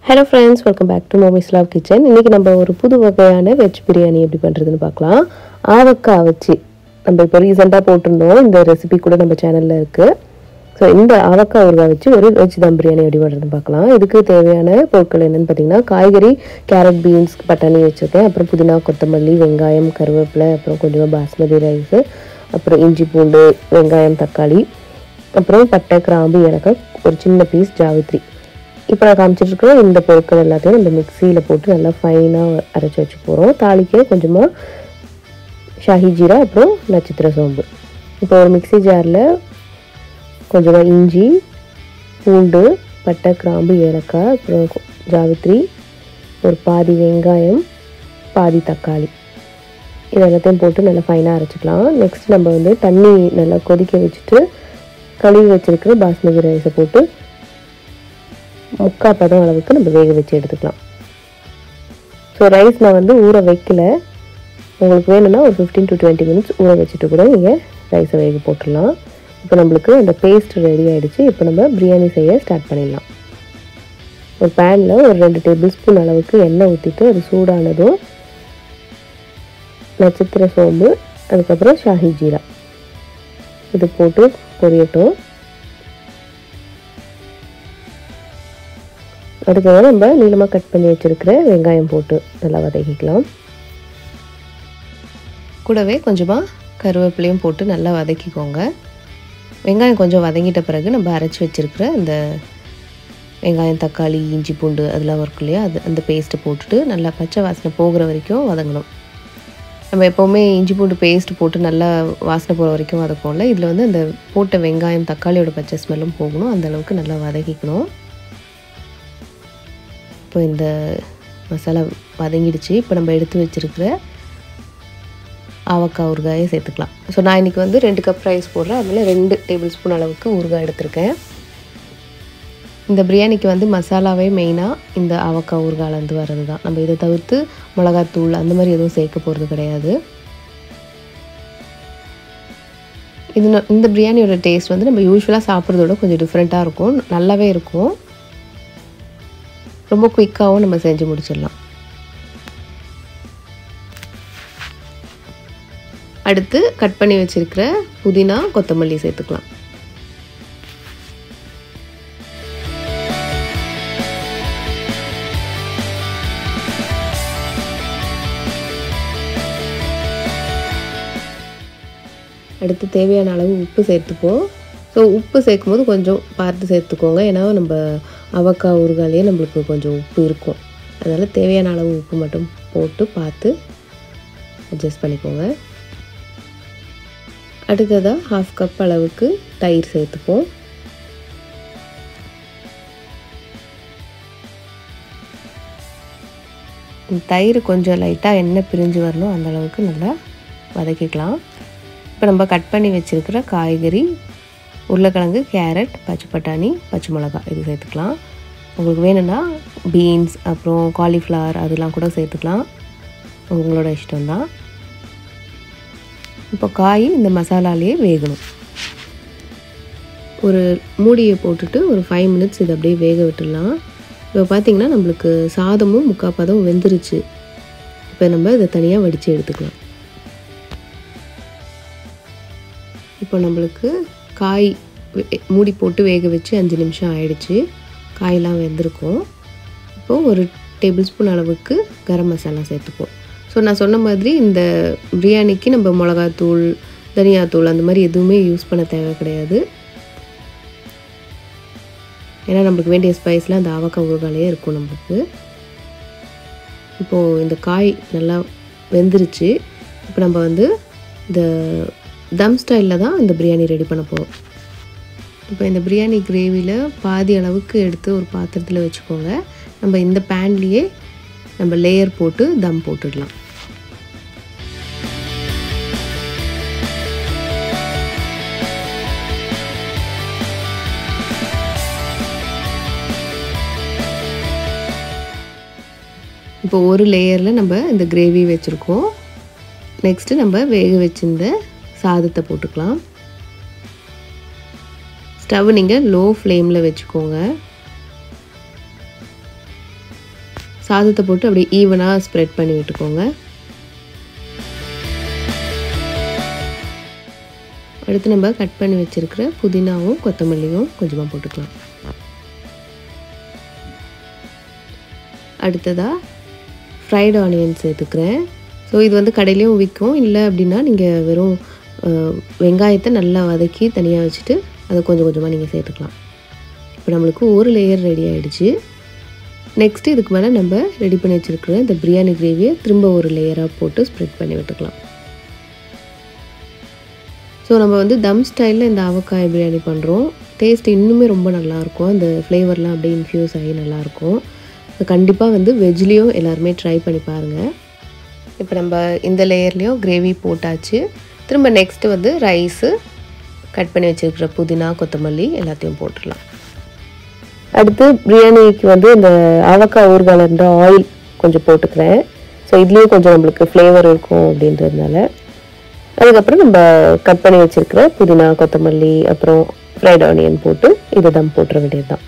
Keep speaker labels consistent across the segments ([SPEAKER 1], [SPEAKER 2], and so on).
[SPEAKER 1] hello friends welcome back to mommy's love kitchen இன்றைக்கி நம்ம ஒரு புது வகையான வெஜ் பிரியாணி எப்படி பண்ணுறதுன்னு பார்க்கலாம் ஆவக்காய் வச்சு நம்ம இப்போ ரீசெண்டாக போட்டிருந்தோம் இந்த ரெசிபி கூட நம்ம சேனலில் இருக்குது ஸோ இந்த ஆவக்காய் ஊறுகாய் வச்சு ஒரு வெஜ் தம் பிரியாணி எப்படி பண்ணுறதுன்னு பார்க்கலாம் இதுக்கு தேவையான பொருட்கள் என்னென்னு பார்த்தீங்கன்னா காய்கறி கேரட் பீன்ஸ் பட்டாணி வச்சுருக்கேன் அப்புறம் புதினா கொத்தமல்லி வெங்காயம் கருவேப்பிலை அப்புறம் கொஞ்சமாக பாஸ்மதி ரைஸு அப்புறம் இஞ்சி பூண்டு வெங்காயம் தக்காளி அப்புறம் பட்டை கிராம்பு ஏலக்காய் ஒரு சின்ன பீஸ் ஜாவித்ரி இப்போ நான் காமிச்சிட்ருக்கிற இந்த பொருட்கள் எல்லாத்தையும் நம்ம மிக்சியில் போட்டு நல்லா ஃபைனாக அரைச்சி வச்சு போகிறோம் தாளிக்க கொஞ்சமாக ஷாஹி ஜீரா அப்புறம் நட்சத்திர சோம்பு இப்போ ஒரு மிக்ஸி ஜாரில் கொஞ்சமாக இஞ்சி பூண்டு பட்டை கிராம்பு ஏலக்காய் அப்புறம் கொ- ஜாவித்ரி ஒரு பாதி வெங்காயம் பாதி தக்காளி இது எல்லாத்தையும் போட்டு நல்லா ஃபைனாக அரைச்சிக்கலாம் நெக்ஸ்ட் நம்ம வந்து தண்ணி நல்லா கொதிக்க வச்சுட்டு கழுவி வச்சிருக்கிற பாஸ்மதி ரைஸை போட்டு முக்கால் பதம் அளவுக்கு நம்ம வேக வச்சு எடுத்துக்கலாம் ஸோ ரைஸ் நான் வந்து ஊற வைக்கல உங்களுக்கு வேணும்னா ஒரு ஃபிஃப்டீன் டு டுவெண்ட்டி மினிட்ஸ் ஊற வச்சுட்டு கூட நீங்கள் ரைஸை வேக போட்டுடலாம் இப்போ நம்மளுக்கு அந்த பேஸ்ட் ரெடி ஆயிடுச்சு இப்போ நம்ம பிரியாணி செய்ய ஸ்டார்ட் பண்ணிடலாம் ஒரு பேனில் ஒரு ரெண்டு டேபிள் ஸ்பூன் அளவுக்கு எண்ணெய் ஊற்றிட்டு அது சூடானதும் நட்சத்திர சோம்பு அதுக்கப்புறம் ஷாஹி ஜீரா இது போட்டு பொரியட்டும் அடுத்தது நம்ம நீளமாக கட் பண்ணி வச்சுருக்கிற வெங்காயம் போட்டு நல்லா வதக்கிக்கலாம் கூடவே கொஞ்சமாக கருவேப்பிலையும் போட்டு நல்லா வதக்கிக்கோங்க வெங்காயம் கொஞ்சம் வதங்கிட்ட பிறகு நம்ம அரைச்சி வச்சுருக்கிற இந்த வெங்காயம் தக்காளி இஞ்சி பூண்டு அதெல்லாம் இருக்கும் இல்லையா அது அந்த பேஸ்ட்டை போட்டுட்டு நல்லா பச்சை வாசனை போகிற வரைக்கும் வதங்கணும் நம்ம எப்போவுமே இஞ்சி பூண்டு பேஸ்ட் போட்டு நல்லா வாசனை போகிற வரைக்கும் வதக்கும்ல இதில் வந்து அந்த போட்ட வெங்காயம் தக்காளியோட பச்சை ஸ்மெல்லும் போகணும் அந்த அளவுக்கு நல்லா வதக்கிக்கணும் இப்போ இந்த மசாலா வதங்கிடுச்சு இப்போ நம்ம எடுத்து வச்சிருக்கிற ஆவக்காய் ஊறுகாயை சேர்த்துக்கலாம் ஸோ நான் இன்றைக்கி வந்து ரெண்டு கப் ரைஸ் போடுறேன் அதில் ரெண்டு டேபிள் ஸ்பூன் அளவுக்கு ஊறுகாய் எடுத்திருக்கேன் இந்த பிரியாணிக்கு வந்து மசாலாவே மெயினாக இந்த ஆவக்காய் ஊறுகாயிலேருந்து வர்றது தான் நம்ம இதை தவிர்த்து மிளகாத்தூள் அந்த மாதிரி எதுவும் சேர்க்க போகிறது கிடையாது இது ந- இந்த பிரியாணியோட டேஸ்ட் வந்து நம்ம யூஸ்வலாக சாப்பிட்றதோட கொஞ்சம் டிஃப்ரெண்ட்டாக இருக்கும் நல்லாவே இருக்கும் ரொம்ப குயிக்காகவும் நம்ம செஞ்சு முடிச்சிடலாம் அடுத்து கட் பண்ணி வச்சிருக்கிற புதினா கொத்தமல்லி சேர்த்துக்கலாம் அடுத்து தேவையான அளவு உப்பு சேர்த்துப்போம் ஸோ உப்பு சேர்க்கும்போது கொஞ்சம் பார்த்து சேர்த்துக்கோங்க ஏன்னா நம்ம அவக்காய் ஊறுகாயிலே நம்மளுக்கு கொஞ்சம் உப்பு இருக்கும் அதனால் தேவையான அளவு உப்பு மட்டும் போட்டு பார்த்து அட்ஜஸ்ட் பண்ணிக்கோங்க அடுத்ததாக ஹாஃப் கப் அளவுக்கு தயிர் சேர்த்துப்போம் இந்த தயிர் கொஞ்சம் லைட்டாக எண்ணெய் பிரிஞ்சு வரணும் அந்த அளவுக்கு நல்லா வதக்கிக்கலாம் இப்போ நம்ம கட் பண்ணி வச்சுருக்கிற காய்கறி உருளைக்கிழங்கு கேரட் பச்சை பட்டாணி பச்சை மிளகாய் இது சேர்த்துக்கலாம் உங்களுக்கு வேணும்னா பீன்ஸ் அப்புறம் காலிஃப்ளவர் அதெல்லாம் கூட சேர்த்துக்கலாம் உங்களோட இஷ்டம்தான் இப்போ காய் இந்த மசாலாலேயே வேகணும் ஒரு மூடியை போட்டுட்டு ஒரு ஃபைவ் மினிட்ஸ் இதை அப்படியே வேக விட்டுடலாம் இப்போ பார்த்தீங்கன்னா நம்மளுக்கு சாதமும் முக்கால் பதம் வெந்துருச்சு இப்போ நம்ம இதை தனியாக வடித்து எடுத்துக்கலாம் இப்போ நம்மளுக்கு காய் வே- மூடி போட்டு வேக வச்சு அஞ்சு நிமிஷம் ஆயிடுச்சு காயெல்லாம் வெந்திருக்கும் இப்போது ஒரு டேபிள் ஸ்பூன் அளவுக்கு கரம் மசாலா சேர்த்துப்போம் ஸோ நான் சொன்ன மாதிரி இந்த பிரியாணிக்கு நம்ம மிளகாத்தூள் தனியாத்தூள் அந்த மாதிரி எதுவுமே யூஸ் பண்ண தேவை கிடையாது ஏன்னா நம்மளுக்கு வேண்டிய ஸ்பைஸ்லாம் அந்த ஆவக்காய் ஊறுகாலையே இருக்கும் நம்மளுக்கு இப்போது இந்த காய் நல்லா வெந்துருச்சு இப்போ நம்ம வந்து இந்த தம் ஸ்டைலில் தான் இந்த பிரியாணி ரெடி பண்ண போகிறோம் இப்போ இந்த பிரியாணி கிரேவியில் பாதி அளவுக்கு எடுத்து ஒரு பாத்திரத்தில் வச்சுக்கோங்க நம்ம இந்த பேன்லேயே நம்ம லேயர் போட்டு தம் போட்டுடலாம் இப்போ ஒரு லேயரில் நம்ம இந்த கிரேவி வச்சுருக்கோம் நெக்ஸ்ட்டு நம்ம வேக வச்சிருந்த சாதத்தை போட்டுக்கலாம் ஸ்டவ் நீங்கள் லோ ஃப்ளேமில் வச்சுக்கோங்க சாதத்தை போட்டு அப்படியே ஈவனாக ஸ்ப்ரெட் பண்ணி விட்டுக்கோங்க அடுத்து நம்ம கட் பண்ணி வச்சுருக்கிற புதினாவும் கொத்தமல்லியும் கொஞ்சமாக போட்டுக்கலாம் அடுத்ததாக ஃப்ரைடு ஆனியன் சேர்த்துக்கிறேன் ஸோ இது வந்து கடையிலையும் விற்கும் இல்லை அப்படின்னா நீங்கள் வெறும் அஹ், வெங்காயத்தை நல்லா வதக்கி தனியாக வச்சுட்டு அதை கொஞ்சம் கொஞ்சமாக நீங்கள் சேர்த்துக்கலாம் இப்போ நம்மளுக்கு ஒரு லேயர் ரெடி ஆகிடுச்சு நெக்ஸ்ட்டு இதுக்கு மேலே நம்ம ரெடி பண்ணி வச்சுருக்கிற இந்த பிரியாணி கிரேவியை திரும்ப ஒரு லேயராக போட்டு ஸ்ப்ரெட் பண்ணி விட்டுக்கலாம் ஸோ நம்ம வந்து தம் ஸ்டைலில் இந்த அவக்காய் பிரியாணி பண்ணுறோம் டேஸ்ட் இன்னுமே ரொம்ப நல்லாயிருக்கும் அந்த ஃப்ளேவர்லாம் அப்படியே இன்ஃப்யூஸ் ஆகி நல்லாயிருக்கும் ஸோ கண்டிப்பாக வந்து வெஜ்லேயும் எல்லாருமே ட்ரை பண்ணி பாருங்கள் இப்போ நம்ம இந்த லேயர்லேயும் கிரேவி போட்டாச்சு திரும்ப நெக்ஸ்ட்டு வந்து ரைஸு கட் பண்ணி வச்சுருக்கிற புதினா கொத்தமல்லி எல்லாத்தையும் போட்டுடலாம் அடுத்து பிரியாணிக்கு வந்து இந்த ஆவக்காய் ஊறுகாலன்ற ஆயில் கொஞ்சம் போட்டுக்கிறேன் ஸோ இதுலேயும் கொஞ்சம் நம்மளுக்கு ஃப்ளேவர் இருக்கும் அப்படின்றதுனால அதுக்கப்புறம் நம்ம கட் பண்ணி வச்சிருக்கிற புதினா கொத்தமல்லி அப்புறம் ஃப்ரைட் ஆனியன் போட்டு இதை தம் போட்டுற வேண்டியது தான்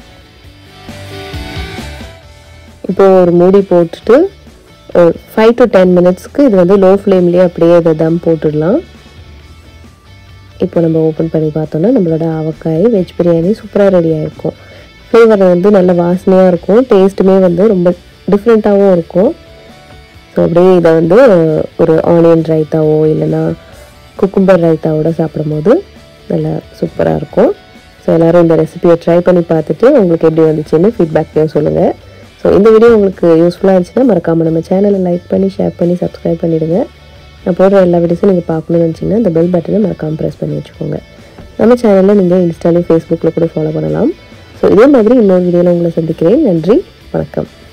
[SPEAKER 1] இப்போ ஒரு மூடி போட்டுட்டு ஃபைவ் டு டென் மினிட்ஸ்க்கு இது வந்து லோ ஃப்ளேம்லேயே அப்படியே இதை தம் போட்டுடலாம் இப்போ நம்ம ஓப்பன் பண்ணி பார்த்தோன்னா நம்மளோட அவக்காய் வெஜ் பிரியாணி சூப்பராக ரெடி ஆகிருக்கும் ஃப்ளேவர் வந்து நல்ல வாசனையாக இருக்கும் டேஸ்ட்டுமே வந்து ரொம்ப டிஃப்ரெண்ட்டாகவும் இருக்கும் ஸோ அப்படியே இதை வந்து ஒரு ஆனியன் ரைத்தாவோ இல்லைன்னா குக்கும்பர் ரைத்தாவோட சாப்பிடும்போது நல்லா சூப்பராக இருக்கும் ஸோ எல்லோரும் இந்த ரெசிபியை ட்ரை பண்ணி பார்த்துட்டு உங்களுக்கு எப்படி வந்துச்சுன்னு ஃபீட்பேக்லையும் சொல்லுங்கள் ஸோ இந்த வீடியோ உங்களுக்கு யூஸ்ஃபுல்லாக இருந்துச்சுன்னா மறக்காமல் நம்ம சேனலை லைக் பண்ணி ஷேர் பண்ணி சப்ஸ்கிரைப் பண்ணிவிடுங்க நான் போடுற எல்லா வீடியோஸும் நீங்கள் பார்க்கணும்னு நினச்சிங்கன்னா இந்த பெல் பட்டனை மறக்காமல் ப்ரெஸ் பண்ணி வச்சுக்கோங்க நம்ம சேனலில் நீங்கள் இன்ஸ்டாலையும் ஃபேஸ்புக்கில் கூட ஃபாலோ பண்ணலாம் ஸோ இதே மாதிரி இன்னொரு வீடியோவில் உங்களை சந்திக்கிறேன் நன்றி வணக்கம்